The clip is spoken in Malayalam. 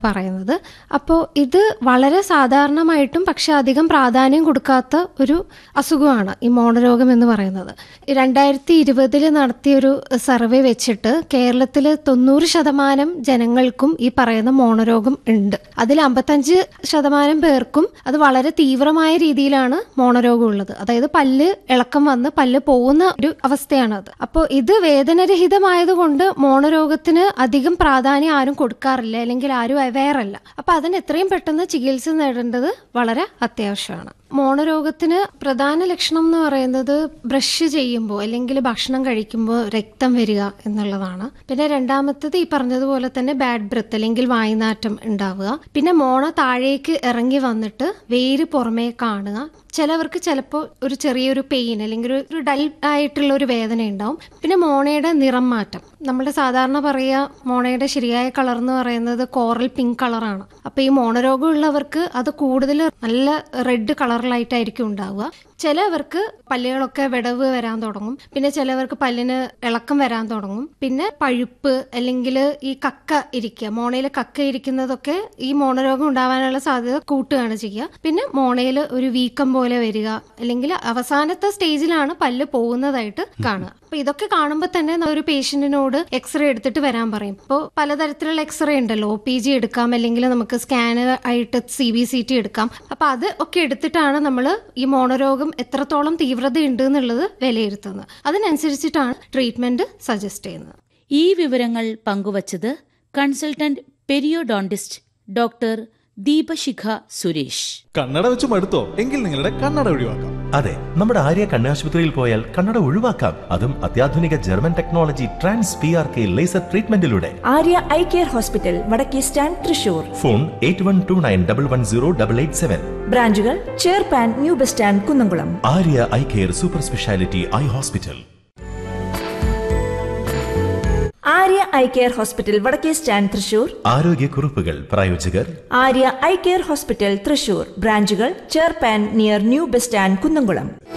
പറയുന്നത് അപ്പോൾ ഇത് വളരെ സാധാരണമായിട്ടും പക്ഷെ അധികം പ്രാധാന്യം കൊടുക്കാത്ത ഒരു അസുഖമാണ് ഈ മോണരോഗം എന്ന് പറയുന്നത് രണ്ടായിരത്തി ഇരുപതിൽ നടത്തിയൊരു സർവേ വെച്ചിട്ട് കേരളത്തിൽ തൊണ്ണൂറ് ശതമാനം ജനങ്ങൾക്കും ഈ പറയുന്ന മോണരോഗം ഉണ്ട് അതിൽ അമ്പത്തഞ്ച് ശതമാനം പേർക്കും അത് വളരെ തീവ്രമായ രീതിയിലാണ് മോണരോഗം ഉള്ളത് അതായത് പല്ല് ഇളക്കം വന്ന് പല്ല് പോകുന്ന ഒരു അവസ്ഥയാണ് അത് അപ്പോൾ ഇത് വേദനരഹിതമായതുകൊണ്ട് മോണരോഗത്തിന് അധികം പ്രാധാന്യം ആരും കൊടുക്കാറില്ല അല്ലെങ്കിൽ ആരും അവെയർ അല്ല അപ്പൊ അതിന് എത്രയും പെട്ടെന്ന് ചികിത്സ നേടേണ്ടത് വളരെ അത്യാവശ്യമാണ് മോണരോഗത്തിന് പ്രധാന ലക്ഷണം എന്ന് പറയുന്നത് ബ്രഷ് ചെയ്യുമ്പോൾ അല്ലെങ്കിൽ ഭക്ഷണം കഴിക്കുമ്പോൾ രക്തം വരിക എന്നുള്ളതാണ് പിന്നെ രണ്ടാമത്തത് ഈ പറഞ്ഞതുപോലെ തന്നെ ബാഡ് ബ്രത്ത് അല്ലെങ്കിൽ വായ്നാറ്റം ഉണ്ടാവുക പിന്നെ മോണ താഴേക്ക് ഇറങ്ങി വന്നിട്ട് വേര് പുറമേ കാണുക ചിലവർക്ക് ചിലപ്പോൾ ഒരു ചെറിയൊരു പെയിൻ അല്ലെങ്കിൽ ഒരു ഡൽ ആയിട്ടുള്ള ഒരു വേദന ഉണ്ടാവും പിന്നെ മോണയുടെ നിറം മാറ്റം നമ്മുടെ സാധാരണ പറയുക മോണയുടെ ശരിയായ കളർ എന്ന് പറയുന്നത് കോറൽ പിങ്ക് കളറാണ് അപ്പൊ ഈ മോണരോഗം ഉള്ളവർക്ക് അത് കൂടുതൽ നല്ല റെഡ് കളറിലായിട്ടായിരിക്കും ഉണ്ടാവുക ചിലവർക്ക് പല്ലുകളൊക്കെ വിടവ് വരാൻ തുടങ്ങും പിന്നെ ചിലവർക്ക് പല്ലിന് ഇളക്കം വരാൻ തുടങ്ങും പിന്നെ പഴുപ്പ് അല്ലെങ്കിൽ ഈ കക്ക ഇരിക്കുക മോണയിൽ കക്ക ഇരിക്കുന്നതൊക്കെ ഈ മോണരോഗം ഉണ്ടാവാനുള്ള സാധ്യത കൂട്ടുകയാണ് ചെയ്യുക പിന്നെ മോണയിൽ ഒരു വീക്കം പോലെ വരിക അല്ലെങ്കിൽ അവസാനത്തെ സ്റ്റേജിലാണ് പല്ല് പോകുന്നതായിട്ട് കാണുക അപ്പൊ ഇതൊക്കെ കാണുമ്പോൾ തന്നെ ഒരു പേഷ്യന്റിനോട് എക്സ്റേ എടുത്തിട്ട് വരാൻ പറയും ഇപ്പോൾ പലതരത്തിലുള്ള എക്സ്റേ ഉണ്ടല്ലോ ഒ പി ജി എടുക്കാം അല്ലെങ്കിൽ നമുക്ക് സ്കാന് ആയിട്ട് സി ബി സി ടി എടുക്കാം അപ്പൊ അത് ഒക്കെ എടുത്തിട്ടാണ് നമ്മൾ ഈ മോണരോഗം എത്രത്തോളം തീവ്രത ഉണ്ട് എന്നുള്ളത് വിലയിരുത്തുന്നത് അതിനനുസരിച്ചിട്ടാണ് ട്രീറ്റ്മെന്റ് സജസ്റ്റ് ചെയ്യുന്നത് ഈ വിവരങ്ങൾ പങ്കുവച്ചത് കൺസൾട്ടന്റ് പെരിയോഡോണ്ടിസ്റ്റ് ഡോക്ടർ ദീപശിഖ സുരേഷ് കണ്ണട വെച്ച് മടുത്തോ എങ്കിൽ നിങ്ങളുടെ കണ്ണട ഒഴിവാക്കാം അതെ നമ്മുടെ ആര്യ കണ്ണാശുപത്രിയിൽ പോയാൽ കണ്ണട ഒഴിവാക്കാം അതും അത്യാധുനിക German technology trans P R K laser ട്രീറ്റ്മെന്റിലൂടെ ആര്യ ഐ കെയർ ഹോസ്പിറ്റൽ വടക്കേ stand Thrissur phone eight one two nine double one zero double eight seven ബ്രാഞ്ചുകൾ ചേർപ്പാൻ new bus stand Kunnamkulam Arya eye care super speciality eye hospital Arya eye care hospital വടക്കേ സ്റ്റാൻഡ് തൃശൂർ ആരോഗ്യക്കുറിപ്പുകൾ പ്രായോജകർ Arya eye care hospital Thrissur ബ്രാഞ്ചുകൾ ചേർപ്പാൻ near new bus stand Kunnamkulam